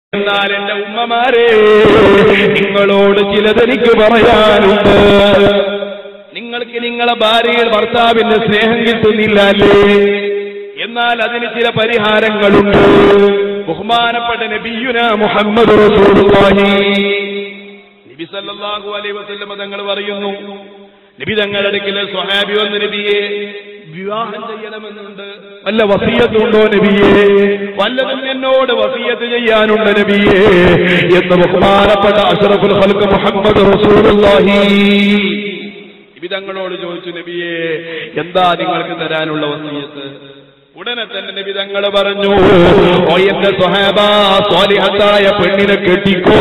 എന്നാൽ എന്റെ ഉമ്മമാരെ നിങ്ങളോട് ചിലതെനിക്ക് പറയാനുണ്ട് നിങ്ങൾക്ക് നിങ്ങളെ ഭാര്യയിൽ ഭർത്താവിന്റെ സ്നേഹം കിട്ടുന്നില്ല അല്ലേ എന്നാൽ അതിന് ചില പരിഹാരങ്ങളുണ്ട് ബഹുമാനപ്പെട്ട നബിയുന മുഹമ്മദ് റസൂലുള്ളാഹി നബി സല്ലല്ലാഹു അലൈഹി വസല്ലം തങ്ങൾ പറയുന്നു നബി തങ്ങളുടെ അടുക്കൽ സ്വഹാബി വന്ന് നബിയെ വിവാഹം ചെയ്യണമെന്നുണ്ട് വല്ല വസീയത്തുണ്ടോ നബിയെ വല്ലതും എന്നോട് വസീയത്ത് ചെയ്യാനുണ്ട് നബിയെ എന്ന് ബഹുമാനപ്പെട്ട അഷ്റഫുൽ ഖൽഖ് മുഹമ്മദ് റസൂലുള്ളാഹി നബി തങ്ങളോട് ചോദിച്ചു നബിയെ എന്താ നിങ്ങൾക്ക് തരാനുള്ള വസീയത്ത് ഉടനെ തന്നെ നബി തങ്ങൾ പറഞ്ഞു ഓ എന്റെ സ്വഹാബ സ്വാലിഹത്തായ പെണ്ണിനെ കെട്ടിക്കോ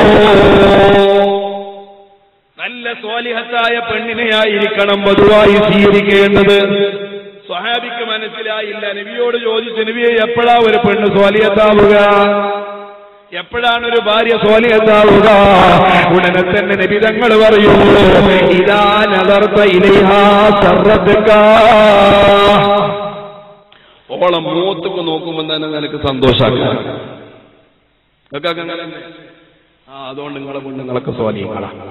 നല്ല സ്വാലിഹത്തായ പെണ്ണിനെയായിരിക്കണം പൊതുവായി സ്വീകരിക്കേണ്ടത് സ്വഹാബിക്ക് മനസ്സിലായില്ല നബിയോട് ചോദിച്ചു നബിയെ എപ്പോഴാ ഒരു പെണ്ണ് സ്വാലിഹത്താവുക എപ്പോഴാണ് ഒരു ഭാര്യ സ്വാലിഹത്താവുക ഉടനെ തന്നെ നബി തങ്ങൾ പറയുന്നു ഇതാ നദർത്ത ഇലൈഹാ സർറത്തുക ഓളം മൂത്തുക്ക് നോക്കുമ്പോൾ തന്നെ നിനക്ക് സന്തോഷാക്കാം നിങ്ങൾക്കൊക്കെ അങ്ങനെ തന്നെ? ആ അതുകൊണ്ട് നിങ്ങളെ പെണ്ണുങ്ങളൊക്കെ സ്വാലിഹങ്ങളാണ്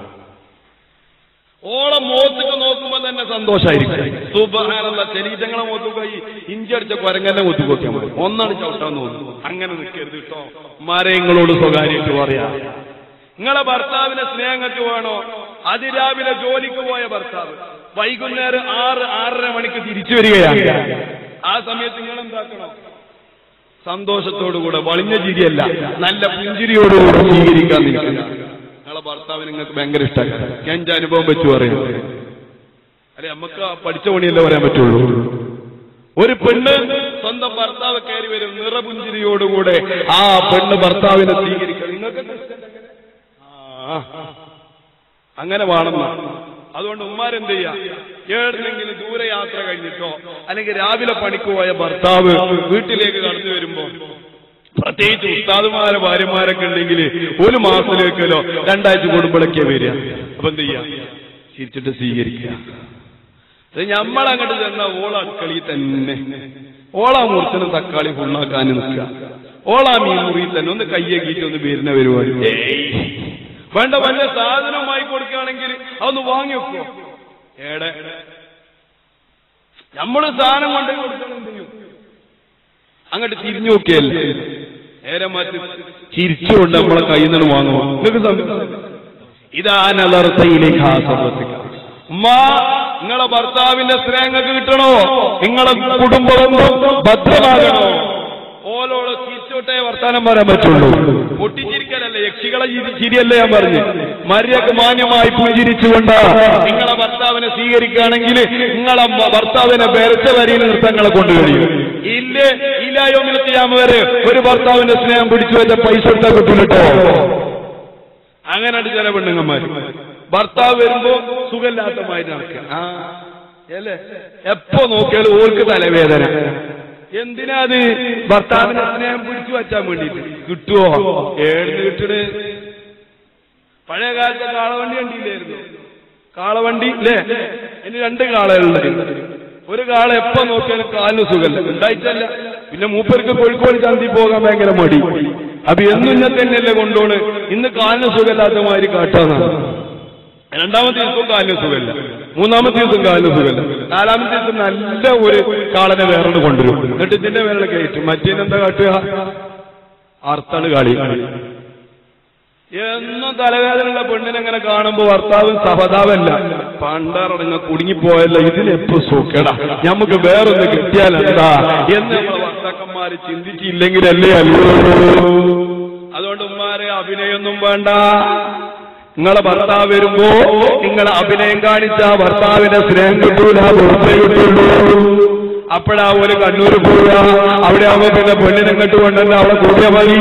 ഓളം മോത്തുക്ക് നോക്കുമ്പോ തന്നെ സന്തോഷായിരിക്കും സുബഹാനുള്ള ശരീരങ്ങളെ മോത്തുക ഈ ഇഞ്ചടിച്ച കുരങ്ങനെ ഒത്തു കൊത്തിയാൽ മതി ഒന്നാണ് ചവിട്ടാൻ തോന്നുന്നു അങ്ങനെ നിൽക്കരുത് കേട്ടോ മരങ്ങളോട് സ്വകാര്യമായിട്ട് പറയാ നിങ്ങളെ ഭർത്താവിനെ സ്നേഹങ്ങൾക്ക് വേണോ അതിരാവിലെ ജോലിക്ക് പോയ ഭർത്താവ് വൈകുന്നേരം ആറ് ആറര മണിക്ക് തിരിച്ചു വരികയാണ് ആ സമയത്ത് നിങ്ങൾ എന്താക്കണോ സന്തോഷത്തോടുകൂടെ വളിഞ്ഞ ചിരിയല്ല നല്ല പുഞ്ചിരിയോടുകൂടെ സ്വീകരിക്കാൻ നിൽക്കുക നിങ്ങളെ ഭർത്താവ് നിങ്ങൾക്ക് ഭയങ്കര ഇഷ്ടമാണ് ഞാൻ എന്റെ അനുഭവം വെച്ച് പറയുന്നു അല്ലെ നമുക്ക് ആ പഠിച്ച പണിയല്ലേ പറയാൻ പറ്റുള്ളൂ ഒരു പെണ്ണ് സ്വന്തം ഭർത്താവ് കയറി വരും നിറപുഞ്ചിരിയോടുകൂടെ ആ പെണ്ണ് ഭർത്താവിനെ സ്വീകരിക്കുക നിങ്ങൾക്ക് ആ, അങ്ങനെ വേണമെന്ന അതുകൊണ്ട് ഉമ്മാരെന്ത് ചെയ്യാ ഏടെന്നെങ്കിലും ദൂരെ യാത്ര കഴിഞ്ഞിട്ടോ അല്ലെങ്കിൽ രാവിലെ പണിക്ക് പോയ ഭർത്താവ് വീട്ടിലേക്ക് കടന്നു വരുമ്പോ പ്രത്യേകിച്ച് ഉസ്താദുമാരെ ഭാര്യമാരൊക്കെ ഉണ്ടെങ്കിൽ ഒരു മാസത്തിലേക്കല്ലോ രണ്ടാഴ്ച കൂടുമ്പോഴൊക്കെ വരിക അപ്പൊ എന്ത് ചെയ്യാ ചിരിച്ചിട്ട് സ്വീകരിക്കുക അത് ഞമ്മളങ്ങോട്ട് ചെന്ന ഓള അടുക്കളയിൽ തന്നെ ഓളാ മുറിച്ചനും തക്കാളി ഫുള്ളാക്കാൻ നിൽക്കുക ഓളാ മീൻ മുറിയിൽ തന്നെ ഒന്ന് കയ്യേക്കിയിട്ട് ഒന്ന് വരുന്ന പരിപാടി ഏയ്. വേണ്ട വല്ല സാധനമായി കൊടുക്കുകയാണെങ്കിൽ അതൊന്ന് വാങ്ങി വെക്കോ ഏടെ നമ്മള് സാധനം കൊണ്ട് കൊടുക്കണം എന്ത് ചെയ്യും? അങ്ങോട്ട് തിരിഞ്ഞു നോക്കിയല്ലേ നേരെ മാറ്റി ചിരിച്ചുകൊണ്ട് നമ്മളെ കയ്യിൽ നിന്ന് വാങ്ങുമോ നിങ്ങൾക്ക് സംശയം ഇതാനലർത്തയിലേക്ക് ആ സർവത്തിക്ക ഉമ്മ നിങ്ങളെ ഭർത്താവിന്റെ സ്നേഹങ്ങൾക്ക് കിട്ടണോ നിങ്ങളെ കുടുംബബന്ധം ഭദ്രമാകണോ ഓലോട് ചിരിച്ചോട്ടേ വർത്താനം പറയാൻ പറ്റുള്ളൂ പൊട്ടിച്ചിരിക്കലല്ലേ യക്ഷികളെ ചിരി- ചിരിയല്ലേ ഞാൻ പറഞ്ഞു മര്യാദക്ക് മാന്യമായി പുഞ്ചിരിച്ചുകൊണ്ട് നിങ്ങളെ ഭർത്താവിനെ സ്വീകരിക്കുകയാണെങ്കിൽ നിങ്ങളെ മ- ഭർത്താവിനെ ബെരച്ച വരിയിൽ നിർത്താൻ നിങ്ങളെ കൊണ്ട് കഴിയും ഇല്ലേ ഇല്ലായോ നിൽക്കിയാമ വരെ ഒരു ഭർത്താവിന്റെ സ്നേഹം പിടിച്ചു വെച്ച പൈസ എടുത്താൽ കിട്ടൂലട്ടോ അങ്ങനെയാണ് ചില പെണ്ണുങ്ങന്മാർ ഭർത്താവ് വരുമ്പോ സുഖമില്ലാത്തമായിട്ട് നടക്കുക ആ അല്ലേ എപ്പോ നോക്കിയാലും ഓൾക്ക് തലവേദന എന്തിനാ അത് ഭർത്താവിന്റെ സ്നേഹം പിടിച്ചു വച്ചാൻ വേണ്ടിട്ട് കിട്ടുവോ ഏഴുന്ന് കിട്ടണ് പഴയ കാലത്തെ കാളവണ്ടി കണ്ടില്ലായിരുന്നു കാളവണ്ടി അല്ലേ ഇനി രണ്ട് കാളകളുണ്ട് ഒരു കാള എപ്പോ നോക്കിയാലും കാലിന് സുഖമല്ല ഉണ്ടായിട്ടല്ല പിന്നെ മൂപ്പർക്ക് കോഴിക്കോട് ചന്തി പോകാൻ ഭയങ്കര മടി അപ്പൊ എന്നും ഇന്നെ തന്നെയല്ലേ കൊണ്ടോണ് ഇന്ന് കാലിന് സുഖമില്ലാത്ത മാതിരി കാട്ടാന്നാണ് രണ്ടാമത്തെ ദിവസം കാലിന് സുഖമില്ല മൂന്നാമത്തെ ദിവസം കാലിന് സുഖമില്ല നാലാമത്തെ ദിവസം നല്ല ഒരു കാളനെ വേറെ കൊണ്ടുവരും എന്നിട്ട് ഇതിന്റെ വേറെ കയറ്റും മറ്റേനെന്താ കാട്ടുക അർത്താണ് കളി എന്നും തലവേദനയുള്ള പെണ്ണിനെങ്ങനെ കാണുമ്പോ ഭർത്താവ് സഹതാവല്ല പണ്ടാറടങ്ങ കുടുങ്ങിപ്പോയല്ല ഇതിനെപ്പോ സൂക്കടാ നമുക്ക് വേറൊന്ന് കിട്ടിയാൽ എന്താ എന്ന് നമ്മളെ ഭർത്താക്കന്മാര് ചിന്തിച്ചില്ലെങ്കിലല്ലേ അല്ലോ അതുകൊണ്ട് ഉമ്മാരെ അഭിനയൊന്നും വേണ്ട നിങ്ങളെ ഭർത്താവ് വരുമ്പോ നിങ്ങളെ അഭിനയം കാണിച്ച ഭർത്താവിന്റെ സ്നേഹം കിട്ടൂല വെറുതെ കിട്ടുള്ളൂ അപ്പോഴാ ഒരു കണ്ണൂര് പോവുക അവിടെ ആവുമ്പോ പിന്നെ പെണ്ണിനെ കെട്ട് കൊണ്ടല്ല അവിടെ കൂടിയ മതി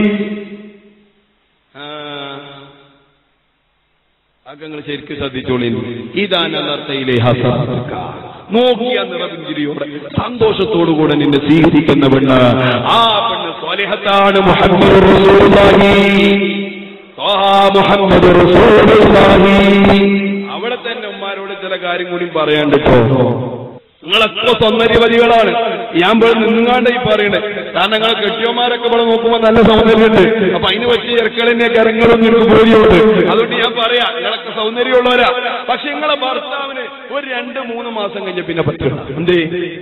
അക്കങ്ങൾ ശരിക്കും ശ്രദ്ധിച്ചോളി ഇതാനർത്ഥയിലെ ഹസർക്ക നോക്കിയ നിറപുഞ്ചിരിയോടെ സന്തോഷത്തോടുകൂടെ നിന്നെ സ്വീകരിക്കുന്ന പെണ്ണ് ആ പെണ്ണ് സ്വാലിഹത്താണ് മുഹമ്മദ് റസൂലുള്ളാഹി ത്വാഹാ മുഹമ്മദ് റസൂലുള്ളാഹി അവിടെ തന്നെ ഉമ്മാരോട് ചില കാര്യം കൂടി പറയാണ്ട് കേട്ടോ നിങ്ങളൊക്കെ സൗന്ദര്യവതികളാണ് ഞാൻ ഇവിടെ നിന്നുകാണ്ട് ഈ പറയണേ കാരണം നിങ്ങൾ കെട്ടിയോമാരൊക്കെ ഇവിടെ നോക്കുമ്പോൾ നല്ല സൗന്ദര്യമുണ്ട് അപ്പൊ അതിന് പറ്റിയ ഇറക്കളിനെ കരങ്ങളൊന്നും എനിക്ക് ബോധ്യമുണ്ട് അതുകൊണ്ട് ഞാൻ പറയാം നിങ്ങളൊക്കെ സൗന്ദര്യമുള്ളവരാ പക്ഷെ നിങ്ങളെ ഭർത്താവിന് ഒരു രണ്ട് മൂന്ന് മാസം കഴിഞ്ഞ പിന്നെ പറ്റും എന്തേ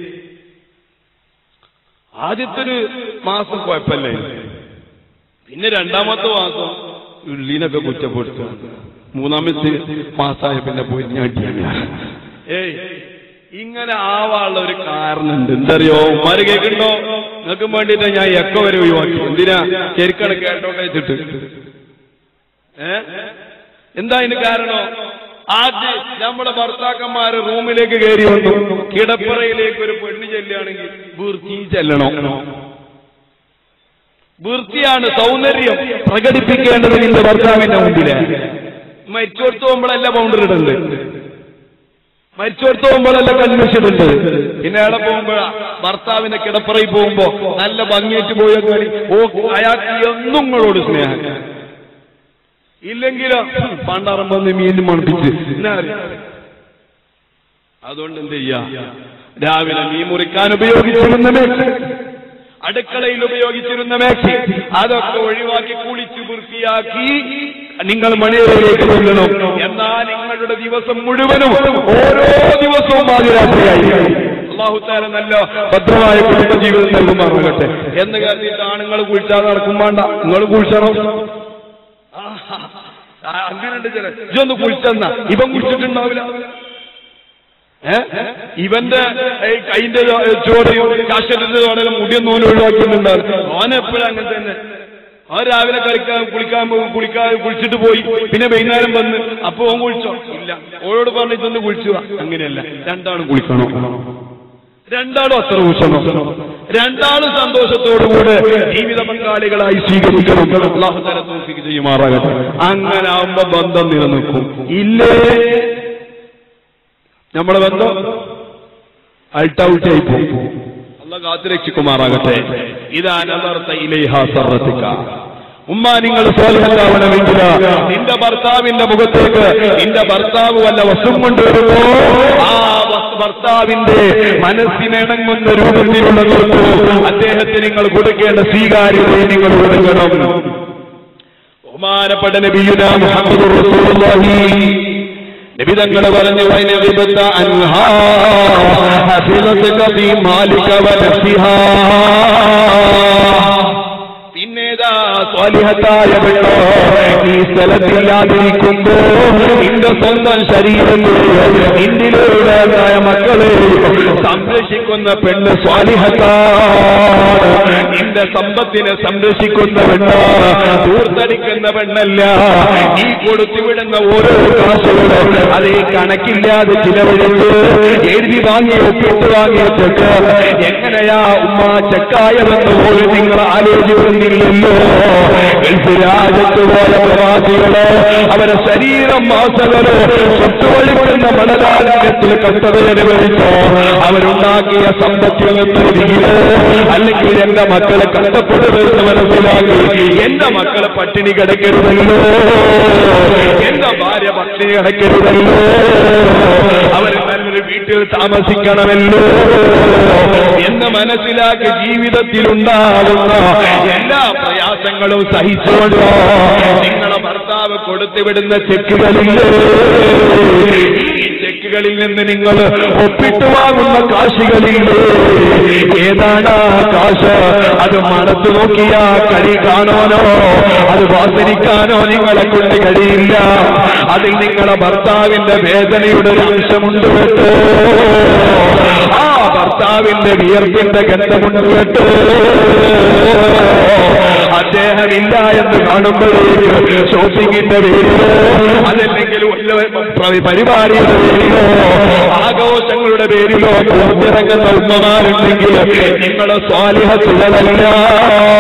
ആദ്യത്തെ ഒരു മാസം കുഴപ്പമില്ലേ പിന്നെ രണ്ടാമത്തെ മാസം ഉള്ളിനൊക്കെ കുറ്റപ്പെടുത്തുക മൂന്നാമത്തെ മാസമായ പിന്നെ പോയി ഞാൻ ഏയ് ഇങ്ങനെ ആവാനുള്ള ഒരു കാരണമുണ്ട് എന്തറിയോ ഉമ്മാര് കേൾക്കണ്ടോ നിങ്ങൾക്കും വേണ്ടിട്ട് ഞാൻ എക്കോ വരെ ഒഴിവാക്കി എന്തിനാ ശരിക്കണ കേട്ടോട്ടെ വെച്ചിട്ട് ഏ എന്താ അതിന് കാരണം ആദ്യം നമ്മുടെ ഭർത്താക്കന്മാര് റൂമിലേക്ക് കയറി വന്നു കിടപ്പറയിലേക്ക് ഒരു പെണ്ണ് ചെല്ലുകയാണെങ്കിൽ വൃത്തി ചെല്ലണം വൃത്തിയാണ് സൗന്ദര്യം പ്രകടിപ്പിക്കേണ്ടത് നിന്റെ ഭർത്താവിന്റെ മുമ്പില് മരിച്ചോടത്ത് പോകുമ്പോഴല്ല ബൗണ്ടറി ഇടുന്നത് മരിച്ചോടത്ത് പോകുമ്പോഴല്ല കൺവെൻഷനുണ്ട് പിന്നെ അവിടെ പോകുമ്പോഴാ ഭർത്താവിന്റെ കിടപ്പറയിൽ പോകുമ്പോ നല്ല ഭംഗിയായിട്ട് പോയ കളി ഓ അയാൾക്ക് എന്നും നിങ്ങളോട് സ്നേഹം ഇല്ലെങ്കിലോ പണ്ടാറം വന്ന് മീനും മണപ്പിച്ച് എന്നാ അറിയാം. അതുകൊണ്ട് എന്ത് ചെയ്യാ രാവിലെ മീൻ മുറിക്കാൻ ഉപയോഗിച്ചിരുന്ന മേശ അടുക്കളയിൽ ഉപയോഗിച്ചിരുന്ന മേശ അതൊക്കെ ഒഴിവാക്കി കുളിച്ച് വൃത്തിയാക്കി നിങ്ങൾ മണിയറയിലേക്ക് ചെല്ലണം എന്നാൽ നിങ്ങളുടെ ദിവസം മുഴുവനും ഓരോ ദിവസവും പാതിരാത്രിയായി അള്ളാഹുത്താല നല്ല ഭദ്രമായ കുടുംബ ജീവിതം നൽകുമാറാകട്ടെ എന്ന് കരുതിയിട്ട് ആണുങ്ങൾ കുഴിച്ചാൽ നടക്കും വേണ്ട നിങ്ങൾ കുഴിച്ചണം അങ്ങനെയുണ്ട് ചില ഇതൊന്ന് കുഴിച്ചെന്ന ഇവൻ കുഴിച്ചിട്ടുണ്ടാവില്ല ഏ? ഇവന്റെ ഈ കൈന്റെ ചോടയും കാശത്തിന്റെ ചോടയും മുടിയൊന്നും ഓന് ഒഴിവാക്കിയിട്ടുണ്ടാവും ഓൻ എപ്പോഴും അങ്ങനെ തന്നെ അവൻ രാവിലെ കളിക്കാൻ കുളിക്കാൻ പോകും കുളിക്കാൻ കുളിച്ചിട്ട് പോയി പിന്നെ വൈകുന്നേരം വന്ന് അപ്പൊ ഓൻ കുളിച്ചോ ഇല്ല ഓളോട് പറഞ്ഞു ഇതൊന്ന് കുളിച്ചു വാ. അങ്ങനെയല്ല രണ്ടാളും കുളിക്കണോ രണ്ടാളും അത്ര ഊഷണം രണ്ടാളും സന്തോഷത്തോടുകൂടെ ജീവിത പങ്കാളികളായി സ്വീകരിക്കണം അള്ളാഹു തല തോഫിക്ക് ചെയ്യുമാറാകട്ടെ അങ്ങനെ ആവുമ്പോ ബന്ധം നിലനിൽക്കും ഇല്ലേ നമ്മുടെ ബന്ധം അൾട്ട് ഔട്ട് ആയി പോകും അല്ല കാത്തുരക്ഷിക്കുമാറാകട്ടെ ഇതാ നമർത്ത ഇലൈഹ സർറത്തിക്ക ഉമ്മ നിങ്ങൾ സ്വാധീനമാവണമെങ്കിൽ നിന്റെ ഭർത്താവിന്റെ മുഖത്തേക്ക് നിന്റെ ഭർത്താവ് വല്ല വസ്തും കൊണ്ടുവരുമ്പോ ആ വസ്- ഭർത്താവിന്റെ മനസ്സിനിണങ്ങുന്ന രൂപത്തിലുള്ള നോക്കൂ അദ്ദേഹത്തിന് നിങ്ങൾ കൊടുക്കേണ്ട സ്വീകാര്യതയെ നിങ്ങൾ കൊടുക്കണം ബഹുമാനപ്പെട്ട നബിയുന മുഹമ്മദ് റസൂലുള്ളാഹി നിബിതങ്ങൾ പറഞ്ഞു വൈനവിബത്ത അൻഹാ ഹഫിളത്തുക ഫീ മാലിക വനഫ്സിഹാ പിന്നേതാ സ്വാലിഹത്തായ വെള്ളോ ഈ സ്ഥലത്തില്ലാതിരിക്കുമ്പോ നിന്റെ സ്വന്തം ശരീരത്തിൽ നിന്നിലൂടെയായ മക്കളെ സംരക്ഷിക്കുന്ന പെണ്ണ് സ്വാലിഹത്താണ് നിന്റെ സമ്പത്തിനെ സംരക്ഷിക്കുന്ന പെണ്ണ ദൂർത്തടിക്കുന്ന പെണ്ണല്ല നീ കൊടുത്തുവിടുന്ന ഓരോ കാശുകളും അതേ കണക്കില്ലാതെ ചിലവഴിച്ച് എഴുതി വാങ്ങി ഒപ്പിട്ട് വാങ്ങിയ ചെക്ക് എങ്ങനെയാ ഉമ്മ ചെക്കായതെന്ന് പോലും നിങ്ങൾ ആലോചിക്കുന്നില്ലല്ലോ ഗൾഫ് രാജ്യത്ത് പോയ പ്രവാസികള് അവരെ ശരീരം മാസകള് ചുറ്റുവഴിക്കുന്ന മണലാലയത്തിൽ കഷ്ടത അനുഭവിച്ചോ അവരുണ്ടാക്കിയ സമ്പത്തിൽ നിന്നൊരിക്കല് അല്ലെങ്കിൽ എന്റെ മക്കളെ കഷ്ടപ്പെടുമെന്ന് മനസ്സിലാക്കി എന്റെ മക്കളെ പട്ടിണി കിടക്കരുതല്ലോ എന്റെ ഭാര്യ പട്ടിണി കിടക്കരുതല്ലോ അവർ നല്ലൊരു വീട്ടിൽ താമസിക്കണമല്ലോ എന്ന് മനസ്സിലാക്കി ജീവിതത്തിൽ ഉണ്ടാകുന്ന എല്ലാ പ്രയാസങ്ങളും സഹിച്ചുകൊണ്ട് നിങ്ങളെ ഭർത്താവ് കൊടുത്തുവിടുന്ന ചെക്കുകളില്ലേ ഈ ചെക്കുകളിൽ നിന്ന് നിങ്ങൾ ഒപ്പിട്ട് വാങ്ങുന്ന കാശുകളില്ലേ ഏതാണ് ആ കാശ് അത് മണത്തു നോക്കിയാ കഴി കാണാനോ അത് വാസനിക്കാനോ നിങ്ങളെ കൊണ്ട് കഴിയില്ല അതിൽ നിങ്ങളെ ഭർത്താവിന്റെ വേദനയുടെ ഒരു അംശമുണ്ട് കേട്ടോ ആ ഭർത്താവിന്റെ വിയർപ്പിന്റെ ഗന്ധമുണ്ട് കേട്ടോ അദ്ദേഹമില്ല എന്ന് കാണുമ്പോഴേക്ക് ഷോപ്പിങ്ങിന്റെ പേരിലോ അതല്ലെങ്കിൽ വല്ല പരിപാടിയുടെ പേരിലോ ആഘോഷങ്ങളുടെ പേരിലോ പുറത്തിറങ്ങുന്ന ഉമ്മമാരുണ്ടെങ്കിൽ നിങ്ങളെ സ്വാലിഹത്തുള്ളതല്ല